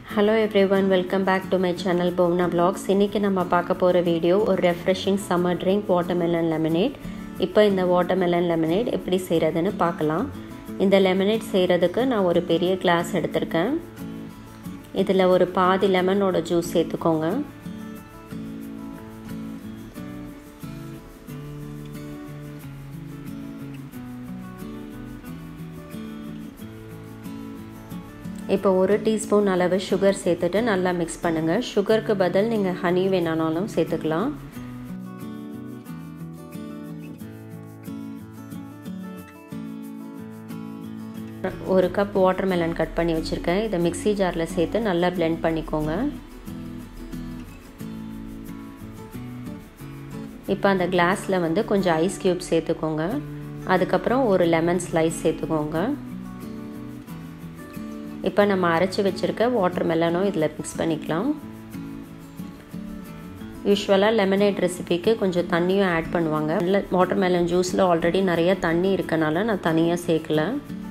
hello everyone welcome back to my channel போவ்னா vlogs இன்றைக்கி நம்ம பார்க்க போகிற வீடியோ ஒரு refreshing summer drink watermelon lemonade இப்போ இந்த வாட்டர்மெலன் லெமனேட் எப்படி செய்கிறதுன்னு பார்க்கலாம் இந்த லெமனேட் செய்கிறதுக்கு நான் ஒரு பெரிய கிளாஸ் எடுத்திருக்கேன் இதில் ஒரு பாதி லெமனோட ஜூஸ் சேர்த்துக்கோங்க இப்போ ஒரு டீஸ்பூன் அளவு சுகர் சேர்த்துட்டு நல்லா மிக்ஸ் பண்ணுங்கள் சுகருக்கு பதில் நீங்கள் ஹனி வேணானாலும் சேர்த்துக்கலாம் ஒரு கப் வாட்டர் மெலன் கட் பண்ணி வச்சுருக்கேன் இதை மிக்சி ஜாரில் சேர்த்து நல்லா பிளெண்ட் பண்ணிக்கோங்க இப்போ அந்த கிளாஸில் வந்து கொஞ்சம் ஐஸ் க்யூப் சேர்த்துக்கோங்க அதுக்கப்புறம் ஒரு லெமன் ஸ்லைஸ் சேர்த்துக்கோங்க இப்போ நம்ம அரைச்சி வச்சுருக்க வாட்டர் மெலனும் இதில் மிக்ஸ் பண்ணிக்கலாம் யூஸ்வலாக லெமனேட் ரெசிபிக்கு கொஞ்சம் தண்ணியும் ஆட் பண்ணுவாங்க இல்லை வாட்டர் மெலன் ஜூஸில் ஆல்ரெடி நிறைய தண்ணி இருக்கனால நான் தனியாக சேர்க்கல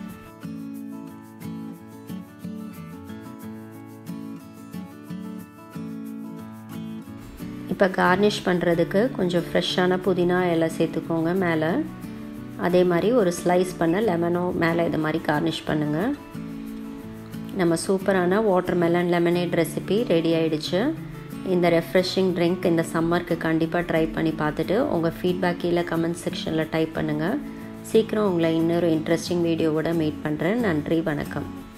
இப்போ கார்னிஷ் பண்ணுறதுக்கு கொஞ்சம் ஃப்ரெஷ்ஷான புதினா இலை சேர்த்துக்கோங்க மேலே அதே மாதிரி ஒரு ஸ்லைஸ் பண்ண லெமனும் மேலே இது மாதிரி கார்னிஷ் பண்ணுங்கள் நம்ம சூப்பரான watermelon lemonade recipe ready ஆகிடுச்சு இந்த ரெஃப்ரெஷிங் ட்ரிங்க் இந்த சம்மருக்கு கண்டிப்பாக ட்ரை பண்ணி பார்த்துட்டு உங்கள் ஃபீட்பேக் கீழே கமெண்ட் செக்ஷனில் டைப் பண்ணுங்கள் சீக்கிரம் உங்களை இன்னொரு இன்ட்ரெஸ்டிங் வீடியோவோட மீட் பண்ணுறேன் நன்றி வணக்கம்